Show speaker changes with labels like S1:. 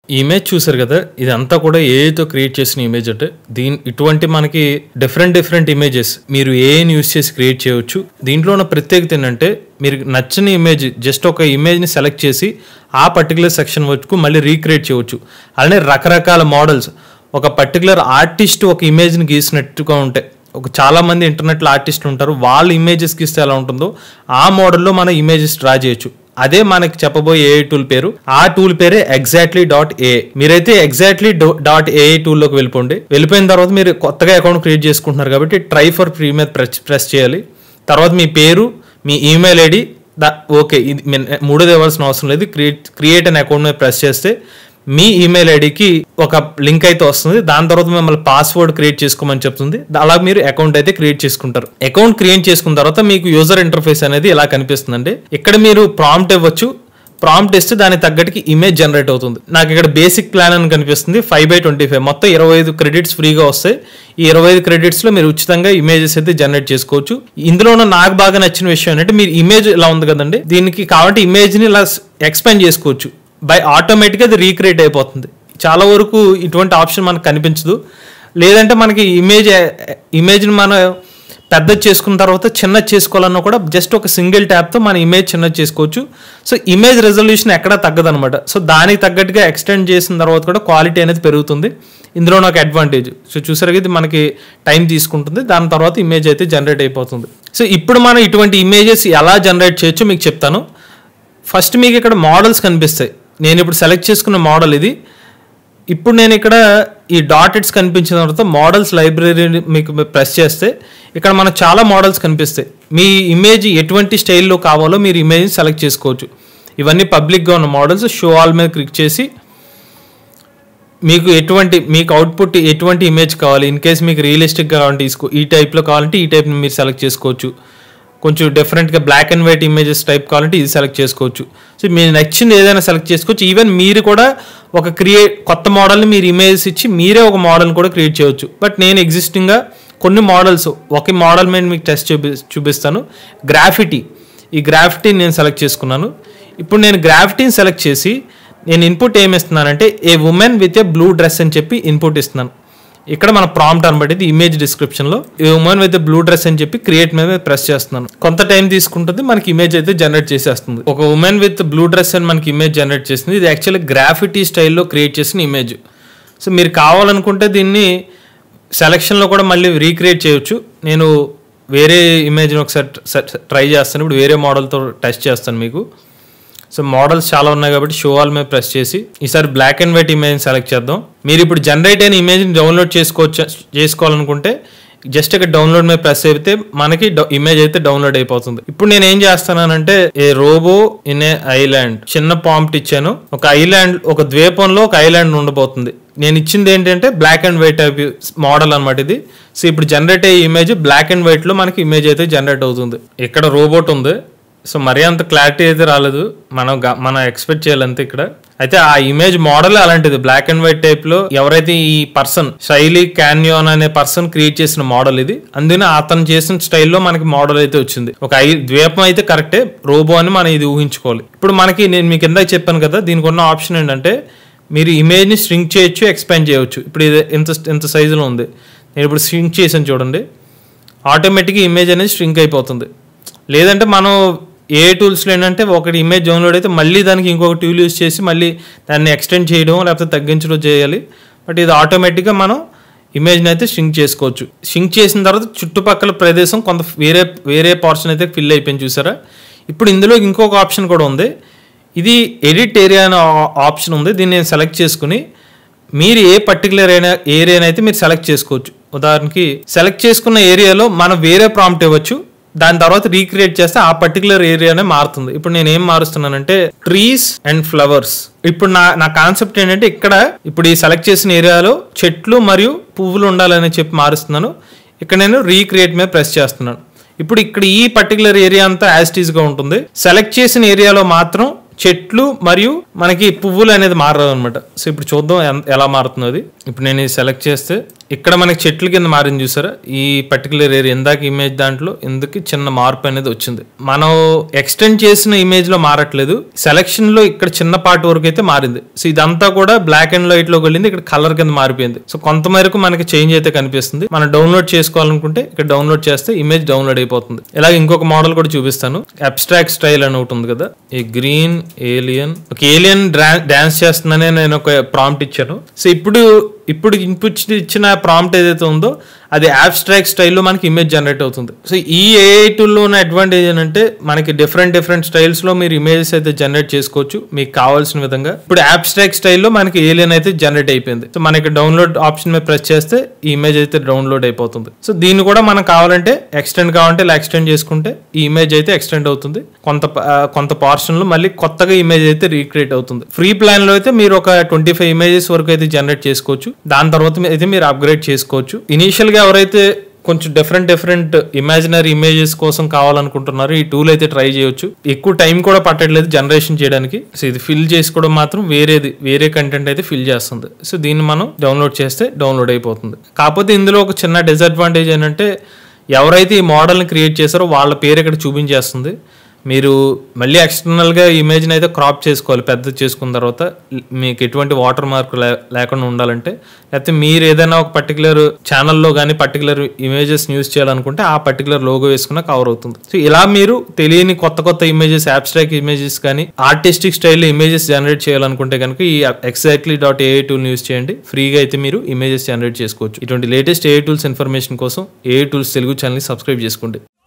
S1: ఈ ఇమేజ్ చూసారు కదా ఇదంతా కూడా ఏఐతో క్రియేట్ చేసిన ఇమేజ్ అంటే దీని ఇటువంటి మనకి డిఫరెంట్ డిఫరెంట్ ఇమేజెస్ మీరు ఏఐని యూస్ చేసి క్రియేట్ చేయవచ్చు దీంట్లో ఉన్న ప్రత్యేకత ఏంటంటే మీరు నచ్చని ఇమేజ్ జస్ట్ ఒక ఇమేజ్ని సెలెక్ట్ చేసి ఆ పర్టికులర్ సెక్షన్ వరకు మళ్ళీ రీక్రియేట్ చేయవచ్చు అలానే రకరకాల మోడల్స్ ఒక పర్టికులర్ ఆర్టిస్ట్ ఒక ఇమేజ్ని గీసినట్టుగా ఉంటాయి ఒక చాలా మంది ఇంటర్నెట్లో ఆర్టిస్టులు ఉంటారు వాళ్ళ ఇమేజెస్ గీస్తే ఎలా ఉంటుందో ఆ మోడల్లో మన ఇమేజెస్ డ్రా చేయొచ్చు అదే మనకి చెప్పబోయే ఏ టూల్ పేరు ఆ టూల్ పేరే ఎగ్జాక్ట్లీ డాట్ ఏ మీరైతే ఎగ్జాక్ట్లీ డాట్ ఏ టూల్లోకి వెళ్ళిపోండి వెళ్ళిపోయిన తర్వాత మీరు కొత్తగా అకౌంట్ క్రియేట్ చేసుకుంటున్నారు కాబట్టి ట్రై ఫర్ ఫ్రీ మీద ప్రెస్ ప్రెస్ చేయాలి తర్వాత మీ పేరు మీ ఈమెయిల్ ఐడి దా ఓకే ఇది మీ- మూడోది ఇవ్వాల్సిన అవసరం లేదు క్రియేట్ క్రియేట్ అనే అకౌంట్ మీద ప్రెస్ చేస్తే మీ ఈమెయిల్ ఐడికి ఒక లింక్ అయితే వస్తుంది దాని తర్వాత మిమ్మల్ని పాస్వర్డ్ క్రియేట్ చేసుకోమని చెప్తుంది అలా మీరు అకౌంట్ అయితే క్రియేట్ చేసుకుంటారు అకౌంట్ క్రియేట్ చేసుకున్న తర్వాత మీకు యూజర్ ఇంటర్ఫేస్ అనేది ఇలా కనిపిస్తుందండి ఇక్కడ మీరు ప్రాంప్ట్ ఇవ్వచ్చు ప్రాంప్ట్ ఇస్తే దానికి తగ్గట్టుకి ఇమేజ్ జనరేట్ అవుతుంది నాకు ఇక్కడ బేసిక్ ప్లాన్ అని కనిపిస్తుంది ఫైవ్ బై ట్వంటీ ఫైవ్ మొత్తం ఇరవై ఐదు క్రెడిట్స్ ఫ్రీగా వస్తాయి ఈ ఇరవై ఐదు క్రెడిట్స్ లో మీరు ఉచితంగా ఇమేజెస్ అయితే జనరేట్ చేసుకోవచ్చు ఇందులో ఉన్న నాకు బాగా నచ్చిన విషయం ఏంటంటే మీరు ఇమేజ్ ఇలా ఉంది కదండి దీనికి కాబట్టి ఇమేజ్ ని ఇలా ఎక్స్పాండ్ చేసుకోవచ్చు బై ఆటోమేటిక్గా అది రీక్రియేట్ అయిపోతుంది చాలా వరకు ఇటువంటి ఆప్షన్ మనకు కనిపించదు లేదంటే మనకి ఇమేజ్ ఇమేజ్ని మనం పెద్ద చేసుకున్న తర్వాత చిన్న చేసుకోవాలన్నా కూడా జస్ట్ ఒక సింగిల్ ట్యాప్తో మన ఇమేజ్ చిన్నది చేసుకోవచ్చు సో ఇమేజ్ రెజల్యూషన్ ఎక్కడా తగ్గదనమాట సో దానికి తగ్గట్టుగా ఎక్స్టెండ్ చేసిన తర్వాత కూడా క్వాలిటీ అనేది పెరుగుతుంది ఇందులో నాకు అడ్వాంటేజ్ సో చూసారు ఇది మనకి టైం తీసుకుంటుంది దాని తర్వాత ఇమేజ్ అయితే జనరేట్ అయిపోతుంది సో ఇప్పుడు మనం ఇటువంటి ఇమేజెస్ ఎలా జనరేట్ చేయొచ్చో మీకు చెప్తాను ఫస్ట్ మీకు ఇక్కడ మోడల్స్ కనిపిస్తాయి నేను ఇప్పుడు సెలెక్ట్ చేసుకున్న మోడల్ ఇది ఇప్పుడు నేను ఇక్కడ ఈ డాటెడ్స్ కనిపించిన తర్వాత మోడల్స్ లైబ్రరీ మీకు ప్రెస్ చేస్తే ఇక్కడ మనకు చాలా మోడల్స్ కనిపిస్తాయి మీ ఇమేజ్ ఎటువంటి స్టైల్లో కావాలో మీరు ఇమేజ్ సెలెక్ట్ చేసుకోవచ్చు ఇవన్నీ పబ్లిక్గా ఉన్న మోడల్స్ షో ఆల్ మీద క్లిక్ చేసి మీకు ఎటువంటి మీకు అవుట్పుట్ ఎటువంటి ఇమేజ్ కావాలి ఇన్ కేస్ మీకు రియలిస్టిక్ కావాలంటే తీసుకో ఈ టైప్లో కావాలంటే ఈ టైప్ని మీరు సెలెక్ట్ చేసుకోవచ్చు కొంచెం డిఫరెంట్గా black and white images type కావాలంటే ఇది సెలెక్ట్ చేసుకోవచ్చు సో మీరు నచ్చింది ఏదైనా సెలెక్ట్ చేసుకోవచ్చు ఈవెన్ మీరు కూడా ఒక క్రియేట్ కొత్త మోడల్ని మీరు ఇమేజెస్ ఇచ్చి మీరే ఒక మోడల్ కూడా క్రియేట్ చేయవచ్చు బట్ నేను ఎగ్జిస్టింగ్గా కొన్ని మోడల్స్ ఒక మోడల్ మీద మీకు టెస్ట్ చూపి చూపిస్తాను గ్రాఫిటీ ఈ గ్రాఫిటీ నేను సెలెక్ట్ చేసుకున్నాను ఇప్పుడు నేను గ్రాఫిటీని సెలెక్ట్ చేసి నేను ఇన్పుట్ ఏమి ఇస్తున్నానంటే a woman with a blue dress అని చెప్పి ఇన్పుట్ ఇస్తున్నాను ఇక్కడ మన ప్రాంప్ట్ అనబట్టి ఇది ఇమేజ్ డిస్క్రిప్షన్లో a woman with blue dress అని చెప్పి క్రియేట్ మీద ప్రెస్ చేస్తున్నాను కొంత టైం తీసుకుంటుంది మనకి ఇమేజ్ అయితే జనరేట్ చేసేస్తుంది ఒక ఉమెన్ విత్ బ్లూ డ్రెస్ అని మనకి ఇమేజ్ జనరేట్ చేస్తుంది ఇది యాక్చువల్లీ గ్రాఫిటీ స్టైల్లో క్రియేట్ చేసిన ఇమేజ్ సో మీరు కావాలనుకుంటే దీన్ని సెలక్షన్లో కూడా మళ్ళీ రీక్రియేట్ చేయొచ్చు నేను వేరే ఇమేజ్ని ఒకసారి ట్రై చేస్తాను ఇప్పుడు వేరే మోడల్తో టెస్ట్ చేస్తాను మీకు సో మోడల్స్ చాలా ఉన్నాయి కాబట్టి షో ఆల్ మీద ప్రెస్ చేసి ఈసారి black and white image select చేద్దాం మీరు ఇప్పుడు జనరేట్ అయిన ఇమేజ్ని డౌన్లోడ్ చేసుకోవచ్చు చేసుకోవాలనుకుంటే జస్ట్ ఇక్కడ డౌన్లోడ్ మీద ప్రెస్ అయితే మనకి ఇమేజ్ అయితే డౌన్లోడ్ అయిపోతుంది ఇప్పుడు నేను ఏం చేస్తున్నానంటే a robot in a island చిన్న పాంప్ట్ ఇచ్చాను ఒక ఐలాండ్ ఒక ద్వీపంలో ఒక ఐలాండ్ ఉండబోతుంది నేను ఇచ్చింది ఏంటంటే black and white type model అనమాట ఇది సో ఇప్పుడు జనరేట్ అయ్యే ఇమేజ్ బ్లాక్ అండ్ వైట్ లో మనకి ఇమేజ్ అయితే జనరేట్ అవుతుంది ఇక్కడ రోబోట్ ఉంది సో మరీ అంత క్లారిటీ అయితే రాలేదు మనం గ- మనం ఎక్స్పెక్ట్ చేయాలంతే ఇక్కడ అయితే ఆ ఇమేజ్ మోడల్ అలాంటిది బ్లాక్ అండ్ వైట్ టైప్ లో ఎవరైతే ఈ పర్సన్ శైలి క్యాన్యోన్ అనే పర్సన్ క్రియేట్ చేసిన మోడల్ ఇది అందుకని అతను చేసిన స్టైల్లో మనకి మోడల్ అయితే వచ్చింది ఒక ఐ ద్వీపం అయితే కరెక్టే రోబో అని మనం ఇది ఊహించుకోవాలి ఇప్పుడు మనకి నేను మీకు ఇందాక చెప్పాను కదా దీనికి ఉన్న ఆప్షన్ ఏంటంటే మీరు ఇమేజ్ని స్ట్రింక్ చేయొచ్చు ఎక్స్పాండ్ చేయొచ్చు ఇప్పుడు ఇది ఎంత ఎంత సైజులో ఉంది నేను ఇప్పుడు స్ట్రింక్ చేసాను చూడండి ఆటోమేటిక్గా ఇమేజ్ అనేది స్ట్రింక్ అయిపోతుంది లేదంటే మనం ఏ టూల్స్లో ఏంటంటే ఒకటి ఇమేజ్ డౌన్లోడ్ అయితే మళ్ళీ దానికి ఇంకొక టూల్ యూస్ చేసి మళ్ళీ దాన్ని ఎక్స్టెండ్ చేయడం లేకపోతే తగ్గించడం చేయాలి బట్ ఇది ఆటోమేటిక్గా మనం ఇమేజ్ని అయితే షింక్ చేసుకోవచ్చు షింక్ చేసిన తర్వాత చుట్టుపక్కల ప్రదేశం కొంత వేరే వేరే పోర్షన్ అయితే ఫిల్ అయిపోయింది చూసారా ఇప్పుడు ఇందులో ఇంకొక ఆప్షన్ కూడా ఉంది ఇది ఎడిట్ ఏరియా అనే ఆప్షన్ ఉంది దీన్ని నేను సెలెక్ట్ చేసుకుని మీరు ఏ పర్టికులర్ అయినా ఏరియానైతే మీరు సెలెక్ట్ చేసుకోవచ్చు ఉదాహరణకి సెలెక్ట్ చేసుకున్న ఏరియాలో మనం వేరే ప్రాంప్ట్ ఇవ్వచ్చు దాని తర్వాత రీక్రియేట్ చేస్తే ఆ పర్టికులర్ ఏరియానే మారుతుంది ఇప్పుడు నేను ఏం మారుస్తున్నానంటే ట్రీస్ అండ్ ఫ్లవర్స్ ఇప్పుడు నా నా కాన్సెప్ట్ ఏంటంటే ఇక్కడ ఇప్పుడు ఈ సెలెక్ట్ చేసిన ఏరియాలో చెట్లు మరియు పువ్వులు ఉండాలని చెప్పి మారుస్తున్నాను ఇక్కడ నేను రీక్రియేట్ మీద ప్రెస్ చేస్తున్నాను ఇప్పుడు ఇక్కడ ఈ పర్టికులర్ ఏరియా అంతా యాజ్ గా ఉంటుంది సెలెక్ట్ చేసిన ఏరియాలో మాత్రం చెట్లు మరియు మనకి పువ్వులు అనేది మారదు అనమాట సో ఇప్పుడు చూద్దాం ఎన్- ఎలా మారుతుంది అది ఇప్పుడు నేను ఇది సెలెక్ట్ చేస్తే ఇక్కడ మనకి చెట్ల కింద మారింది చూసారా ఈ పర్టికులర్ ఏరియా ఇందాక ఇమేజ్ దాంట్లో ఎందుకు చిన్న మార్పు అనేది వచ్చింది మనం ఎక్స్టెండ్ చేసిన ఇమేజ్ లో మారట్లేదు సెలెక్షన్ లో ఇక్కడ చిన్న పార్ట్ వరకు అయితే మారింది సో ఇదంతా కూడా బ్లాక్ అండ్ వైట్ లోకి వెళ్ళింది ఇక్కడ కలర్ కింద మారిపోయింది సో కొంత మేరకు మనకి చేంజ్ అయితే కనిపిస్తుంది మనం డౌన్లోడ్ చేసుకోవాలనుకుంటే ఇక్కడ డౌన్లోడ్ చేస్తే ఇమేజ్ డౌన్లోడ్ అయిపోతుంది ఇలాగ ఇంకొక మోడల్ కూడా చూపిస్తాను అబ్స్ట్రాక్ట్ స్టైల్ అని ఒకటి ఉంది కదా ఈ గ్రీన్ ఏలియన్ ఒక ఏలియన్ డాన్స్ చేస్తుందనే నేను ఒక ప్రాంప్ట్ ఇచ్చాను సో ఇప్పుడు ఇప్పుడు ఇన్పుట్ ఇచ్చిన ప్రాంప్ట్ ఏదైతే ఉందో అది అబ్స్ట్రాక్ట్ స్టైల్లో మనకి ఇమేజ్ జనరేట్ అవుతుంది సో ఈ ఏఐ టూల్లో ఉన్న అడ్వాంటేజ్ ఏంటంటే మనకి డిఫరెంట్ డిఫరెంట్ స్టైల్స్లో మీరు ఇమేజెస్ అయితే జనరేట్ చేసుకోవచ్చు మీకు కావాల్సిన విధంగా ఇప్పుడు అబ్స్ట్రాక్ట్ స్టైల్లో మనకి ఏలియన్ అయితే జనరేట్ అయిపోయింది సో మనకి డౌన్లోడ్ ఆప్షన్ మీద ప్రెస్ చేస్తే ఈ ఇమేజ్ అయితే డౌన్లోడ్ అయిపోతుంది సో దీన్ని కూడా మనం కావాలంటే ఎక్స్టెండ్ కావాలంటే ఇలా ఎక్స్టెండ్ చేసుకుంటే ఈ ఇమేజ్ అయితే ఎక్స్టెండ్ అవుతుంది కొంత ఆ, కొంత పోర్షన్లో మళ్ళీ కొత్తగా ఇమేజ్ అయితే రీక్రియేట్ అవుతుంది ఫ్రీ ప్లాన్ లో అయితే మీరు ఒక ట్వంటీ ఫైవ్ ఇమేజెస్ వరకు అయితే జనరేట్ చేసుకోవచ్చు దాని తర్వాత మీ- అయితే మీరు అప్గ్రేడ్ చేసుకోవచ్చు ఇనీషియల్ గా ఎవరైతే కొంచెం డిఫరెంట్ డిఫరెంట్ ఇమాజినరీ ఇమేజెస్ కోసం కావాలనుకుంటున్నారు ఈ టూల్ అయితే ట్రై చేయొచ్చు ఎక్కువ టైం కూడా పట్టట్లేదు జనరేషన్ చేయడానికి సో ఇది ఫిల్ చేసుకోవడం మాత్రం వేరేది వేరే కంటెంట్ అయితే ఫిల్ చేస్తుంది సో దీన్ని మనం డౌన్లోడ్ చేస్తే డౌన్లోడ్ అయిపోతుంది కాకపోతే ఇందులో ఒక చిన్న డిసడ్వాంటేజ్ ఏంటంటే ఎవరైతే ఈ మోడల్ని క్రియేట్ చేశారో వాళ్ళ పేరు ఇక్కడ చూపించేస్తుంది మీరు మళ్ళీ ఎక్స్టర్నల్గా ఇమేజ్ని అయితే క్రాప్ చేసుకోవాలి పెద్ద చేసుకున్న తర్వాత మీకు ఎటువంటి వాటర్ మార్క్ లేకుండా ఉండాలంటే లేకపోతే మీరు ఏదైనా ఒక పర్టికులర్ ఛానల్లో కానీ పర్టికులర్ ఇమేజెస్ యూస్ చేయాలనుకుంటే ఆ పర్టికులర్ లోగో వేసుకున్న కవర్ అవుతుంది సో ఇలా మీరు తెలియని కొత్త కొత్త ఇమేజెస్ అబ్స్ట్రాక్ట్ ఇమేజెస్ కానీ ఆర్టిస్టిక్ స్టైల్లో ఇమేజెస్ జనరేట్ చేయాలనుకుంటే కనుక ఈ exactly dot AI tool use చేయండి ఫ్రీగా అయితే మీరు ఇమేజెస్ జనరేట్ చేసుకోవచ్చు ఇటువంటి లేటెస్ట్ ఏఐ టూల్స్ ఇన్ఫర్మేషన్ కోసం ఏఐ టూల్స్ తెలుగు ఛానల్ని సబ్స్క్రైబ్ చేసుకోండి